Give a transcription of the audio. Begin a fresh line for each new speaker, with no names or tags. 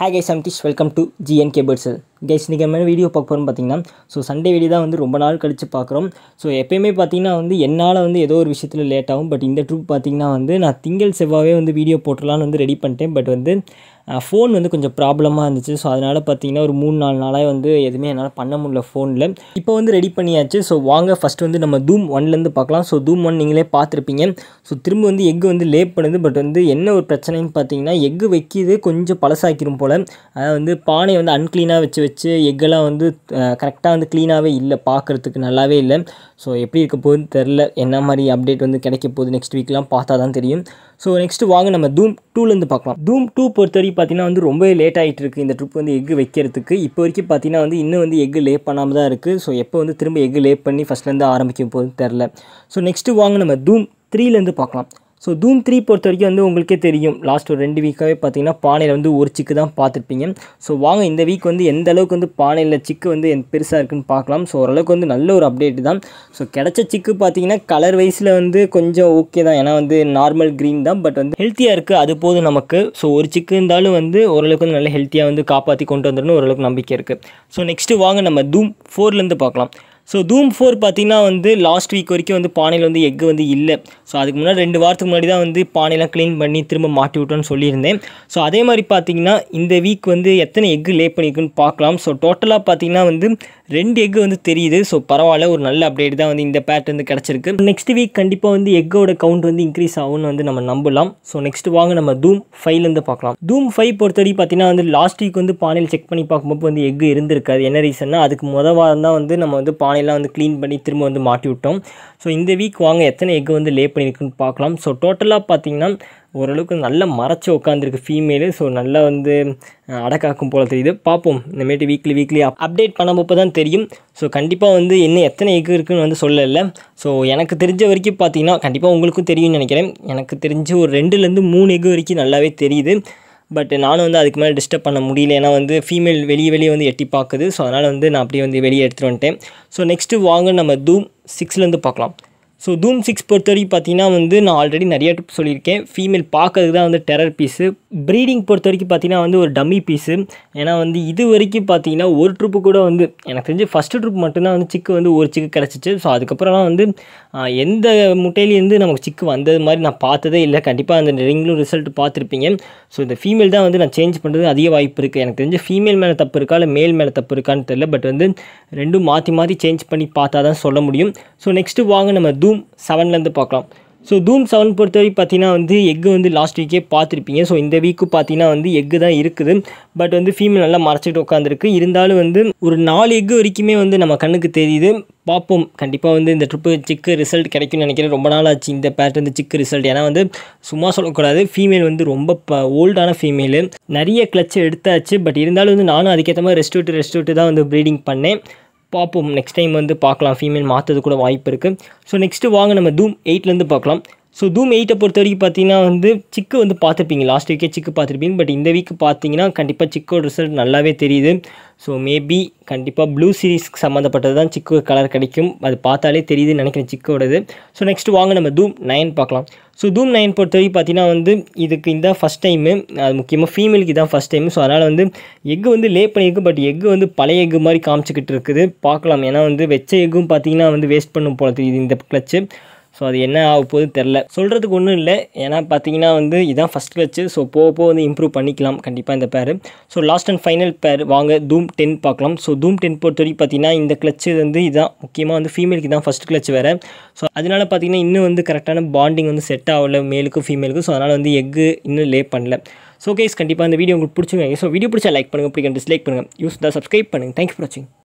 ஹே guys சம்டிஷ் welcome to GN cables guys இன்றைக்கி நம்ம வீடியோ பார்க்க போகிறோம் பார்த்தீங்கன்னா ஸோ சண்டே வீடியோ தான் வந்து ரொம்ப நாள் கழித்து பார்க்குறோம் ஸோ எப்பயுமே பார்த்தீங்கன்னா வந்து என்னால் வந்து ஏதோ ஒரு விஷயத்தில் லேட் ஆகும் பட் இந்த ட்ரூப் பார்த்தீங்கன்னா வந்து நான் திங்கள் செவ்வாவே வந்து வீடியோ போட்டுடலான்னு வந்து ரெடி பண்ணிட்டேன் பட் வந்து ஃபோன் வந்து கொஞ்சம் ப்ராப்ளமாக இருந்துச்சு ஸோ அதனால் பார்த்தீங்கன்னா ஒரு மூணு நாலு நாளாக வந்து எதுவுமே என்னால் பண்ண முடியல ஃபோனில் இப்போ வந்து ரெடி பண்ணியாச்சு ஸோ வாங்க ஃபஸ்ட்டு வந்து நம்ம தூம் ஒன்லேருந்து பார்க்கலாம் ஸோ தூம் ஒன் நீங்களே பார்த்துருப்பீங்க ஸோ திரும்ப வந்து எக்கு வந்து லேப் பண்ணுது பட் வந்து என்ன ஒரு பிரச்சனைன்னு பார்த்தீங்கன்னா எக்கு வைக்கிது கொஞ்சம் பழசாக்கிரும் போல் அதாவது வந்து பானை வந்து அன்க்ளீனாக வச்சு வச்சு எக்கெல்லாம் வந்து கரெக்டாக வந்து க்ளீனாகவே இல்லை பார்க்குறதுக்கு நல்லாவே இல்லை ஸோ எப்படி இருக்க போகுதுன்னு தெரில என்ன மாதிரி அப்டேட் வந்து கிடைக்க போகுது நெக்ஸ்ட் வீக்லாம் பார்த்தா தான் தெரியும் ஸோ நெக்ஸ்ட்டு வாங்க நம்ம தூம் டூலேருந்து பார்க்கலாம் தூம் டூ பொறுத்த வரைக்கும் பார்த்தீங்கன்னா வந்து ரொம்பவே லேட் ஆகிட்டு இருக்குது இந்த ட்ரிப் வந்து எக்கு வைக்கிறதுக்கு இப்போ வரைக்கும் பார்த்தீங்கன்னா வந்து இன்னும் வந்து எக்கு லேப் பண்ணாமல் தான் இருக்குது ஸோ எப்போ வந்து திரும்ப எக்கு லேப் பண்ணி ஃபஸ்ட்லேருந்து ஆரம்பிக்கும் போகுதுன்னு தெரில ஸோ நெக்ஸ்ட்டு வாங்க நம்ம தூம் த்ரீலேருந்து பார்க்கலாம் ஸோ தூம் த்ரீ பொறுத்த வரைக்கும் வந்து உங்களுக்கே தெரியும் லாஸ்ட் ஒரு ரெண்டு வீக்காகவே பார்த்தீங்கன்னா பானையில் வந்து ஒரு சிக்கு தான் பார்த்துருப்பீங்க ஸோ வாங்க இந்த வீக் வந்து எந்த அளவுக்கு வந்து பானையில் சிக்கு வந்து எந்த பெருசாக இருக்குன்னு பார்க்கலாம் ஸோ ஓரளவுக்கு வந்து நல்ல ஒரு அப்டேட் தான் ஸோ கிடைச்ச சிக்கு பார்த்தீங்கன்னா கலர் வைஸில் வந்து கொஞ்சம் ஓகே தான் ஏன்னா வந்து நார்மல் க்ரீன் தான் பட் வந்து ஹெல்த்தியாக இருக்குது அது போதும் நமக்கு ஸோ ஒரு சிக்கு இருந்தாலும் வந்து ஓரளவுக்கு வந்து நல்ல ஹெல்த்தியாக வந்து காப்பாற்றி கொண்டு வந்துடணும் ஓரளவுக்கு நம்பிக்கை இருக்குது ஸோ நெக்ஸ்ட்டு வாங்க நம்ம தூம் ஃபோர்லேருந்து பார்க்கலாம் ஸோ தூம் ஃபோர் பார்த்தீங்கன்னா வந்து லாஸ்ட் வீக் வரைக்கும் வந்து பானையில் வந்து எக்கு வந்து இல்லை ஸோ அதுக்கு முன்னாடி ரெண்டு வாரத்துக்கு முன்னாடி தான் வந்து பானையெல்லாம் க்ளீன் பண்ணி திரும்ப மாட்டி விட்டோன்னு சொல்லியிருந்தேன் ஸோ அதே மாதிரி பார்த்தீங்கன்னா இந்த வீக் வந்து எத்தனை எக்கு லே பண்ணியிருக்குன்னு பார்க்கலாம் ஸோ டோட்டலாக பார்த்தீங்கன்னா வந்து ரெண்டு எக்கு வந்து தெரியுது ஸோ பரவாயில்ல ஒரு நல்ல அப்டேட் தான் வந்து இந்த பேட் வந்து கிடச்சிருக்கு நெக்ஸ்ட் வீக் கண்டிப்பாக வந்து எக்கோட கவுண்ட் வந்து இன்க்ரீஸ் ஆகும்னு வந்து நம்ம நம்பலாம் ஸோ நெக்ஸ்ட் வாங்க நம்ம தூம் ஃபைவ்லேருந்து பார்க்கலாம் தூம் ஃபைவ் பொறுத்த வரைக்கும் பார்த்தீங்கன்னா வந்து லாஸ்ட் வீக் வந்து பானையில் செக் பண்ணி பார்க்கும்போது வந்து எக்கு இருந்திருக்காது என்ன ரீசன்னா அதுக்கு முத வாரம் தான் வந்து நம்ம வந்து பானையெல்லாம் வந்து க்ளீன் பண்ணி திரும்ப வந்து மாட்டி விட்டோம் ஸோ இந்த வீக் வாங்க எத்தனை எக்கு வந்து லே பண்ணியிருக்குன்னு பார்க்கலாம் ஸோ டோட்டலாக பார்த்தீங்கன்னா ஓரளவுக்கு நல்ல மறைச்சி உட்காந்துருக்கு ஃபீமேலு ஸோ நல்லா வந்து அடக்காக்கும் போல் தெரியுது பார்ப்போம் இந்தமாரி வீக்லி வீக்லி அப்டேட் பண்ணும்போது தான் தெரியும் ஸோ கண்டிப்பாக வந்து இன்னும் எத்தனை எக்கு இருக்குன்னு வந்து சொல்லலை ஸோ எனக்கு தெரிஞ்ச வரைக்கும் பார்த்தீங்கன்னா கண்டிப்பாக உங்களுக்கும் தெரியும்னு நினைக்கிறேன் எனக்கு தெரிஞ்சு ஒரு ரெண்டுலேருந்து மூணு எக்கு வரைக்கும் நல்லாவே தெரியுது பட் நானும் வந்து அதுக்கு மேலே டிஸ்டர்ப் பண்ண முடியல ஏன்னா வந்து ஃபீமேல் வெளியே வெளியே வந்து எட்டி பார்க்குது ஸோ அதனால் வந்து நான் அப்படியே வந்து வெளியே எடுத்துகிட்டு வந்துட்டேன் ஸோ நெக்ஸ்ட்டு வாங்க நம்ம தூம் சிக்ஸ்லேருந்து பார்க்கலாம் ஸோ தூம் சிக்ஸ் பொறுத்த வரைக்கும் பார்த்தீங்கன்னா வந்து நான் ஆல்ரெடி நிறைய ட்ரிப் சொல்லியிருக்கேன் ஃபீமேல் பார்க்கறதுக்கு தான் வந்து டெரர் பீஸு ப்ரீடிங் பொறுத்த வரைக்கும் பார்த்தீங்கன்னா வந்து ஒரு டம்மி பீஸு ஏன்னா வந்து இது வரைக்கும் பார்த்தீங்கன்னா ஒரு ட்ரிப்பு கூட வந்து எனக்கு தெரிஞ்சு ஃபஸ்ட்டு ட்ரிப் மட்டும்தான் வந்து சிக்கு வந்து ஒரு சிக்கு கிடச்சிச்சு ஸோ அதுக்கப்புறம்லாம் வந்து எந்த முட்டையிலேருந்து நமக்கு சிக்கு வந்தது மாதிரி நான் பார்த்ததே இல்லை கண்டிப்பாக அந்த ரிங்களும் ரிசல்ட் பார்த்துருப்பீங்க ஸோ இந்த ஃபீமேல் தான் வந்து நான் சேஞ்ச் பண்ணுறது அதிக வாய்ப்பு இருக்குது எனக்கு தெரிஞ்ச ஃபீமேல் மேலே தப்பு இருக்கா இல்லை மேல் மேலே தப்பு இருக்கான்னு தெரில பட் வந்து ரெண்டும் மாற்றி மாற்றி சேஞ்ச் பண்ணி பார்த்தா தான் சொல்ல முடியும் ஸோ நெக்ஸ்ட்டு வாங்க நம்ம தூம் செவன்லேருந்து பார்க்கலாம் ஸோ தூம் செவன் பொறுத்த வரைக்கும் பார்த்தீங்கன்னா வந்து எக்கு வந்து லாஸ்ட் வீக்கே பார்த்துருப்பீங்க ஸோ இந்த வீக்கு பார்த்தீங்கன்னா வந்து எக்கு தான் இருக்குது பட் வந்து ஃபீமேல் நல்லா மறைச்சிட்டு உட்காந்துருக்கு இருந்தாலும் வந்து ஒரு நாலு எக்கு வரைக்குமே வந்து நம்ம கண்ணுக்கு தெரியுது பார்ப்போம் கண்டிப்பாக வந்து இந்த ட்ரிப்பு சிக்கு ரிசல்ட் கிடைக்கும்னு நினைக்கிறேன் ரொம்ப நாள் ஆச்சு இந்த பேட் வந்து சிக்கு ரிசல்ட் ஏன்னா வந்து சும்மா சொல்லக்கூடாது ஃபீமேல் வந்து ரொம்ப ப ஓல்டான ஃபீமேலு நிறைய கிளச்சை எடுத்தாச்சு பட் இருந்தாலும் வந்து நானும் அதுக்கேற்ற மாதிரி ரெஸ்ட் விட்டு ரெஸ்ட் விட்டு தான் வந்து ப்ரீடிங் பண்ணேன் பார்ப்போம் நெக்ஸ்ட் டைம் வந்து பார்க்கலாம் ஃபீமேல் மாற்றது கூட வாய்ப்பு இருக்குது ஸோ நெக்ஸ்ட்டு வாங்க நம்ம தூம் எயிட்லேருந்து பார்க்கலாம் ஸோ தூம் எயிட்டை பொறுத்த வரைக்கும் பார்த்தீங்கன்னா வந்து சிக்கு வந்து பார்த்துருப்பீங்க லாஸ்ட் வீக்கே சிக்கு பார்த்துருப்பீங்க பட் இந்த வீக் பார்த்தீங்கன்னா கண்டிப்பாக சிக்கோட ரிசல்ட் நல்லாவே தெரியுது ஸோ மேபி கண்டிப்பாக ப்ளூ சீரீஸ்க்கு சம்மந்தப்பட்டது தான் சிக்கு கலர் கிடைக்கும் அது பார்த்தாலே தெரியுதுன்னு நினைக்கிறேன் சிக்கோடது ஸோ நெக்ஸ்ட் வாங்க நம்ம தூம் நைன் பார்க்கலாம் ஸோ தூம் நைன் பொறுத்த வரைக்கும் பார்த்தீங்கன்னா வந்து இதுக்கு இந்த ஃபஸ்ட் டைமு அது முக்கியமாக ஃபீமேலுக்கு இதான் ஃபஸ்ட் டைம் ஸோ அதனால் வந்து எக்கு வந்து லே பண்ணியிருக்கு பட் எக்கு வந்து பழைய எக்கு மாதிரி காமிச்சிக்கிட்டு இருக்குது பார்க்கலாம் ஏன்னா வந்து வெச்ச எக்கும் பார்த்தீங்கன்னா வந்து வேஸ்ட் பண்ணும் போல தெரியுது இந்த கிளச்சு ஸோ அது என்ன ஆக போகுது தெரில சொல்கிறதுக்கு ஒன்றும் இல்லை ஏன்னா பார்த்தீங்கன்னா வந்து இதான் ஃபஸ்ட் கிளச்சு ஸோ போக போக வந்து இம்ப்ரூவ் பண்ணிக்கலாம் கண்டிப்பாக இந்த பேர் so last and final pair வாங்க தூம் டென் பார்க்கலாம் ஸோ தூம் டென் பொறுத்த வரைக்கும் பார்த்தீங்கன்னா இந்த கிளச்சு வந்து இதான் முக்கியமாக வந்து ஃபீமேலுக்கு தான் ஃபஸ்ட் கிளச் வேறு ஸோ அதனால் பார்த்தீங்கன்னா இன்னும் வந்து கரெக்டான பாண்டிங் வந்து செட் ஆகல மேலுக்கும் ஃபீமேலுக்கும் ஸோ அதனால் வந்து எக்கு இன்னும் லே பண்ணல ஸோ கேஸ் கண்டிப்பாக இந்த வீடியோ உங்களுக்கு பிடிச்சிருங்க ஸோ வீடியோ பிடிச்சா லைக் பண்ணுங்கள் பிடிக்கும் டிஸ்லைக் பண்ணுங்கள் யூஸ் தான் சப்ஸ்கிரைப் பண்ணுங்கள் தேங்க்யூ ஃபார் வாட்சிங்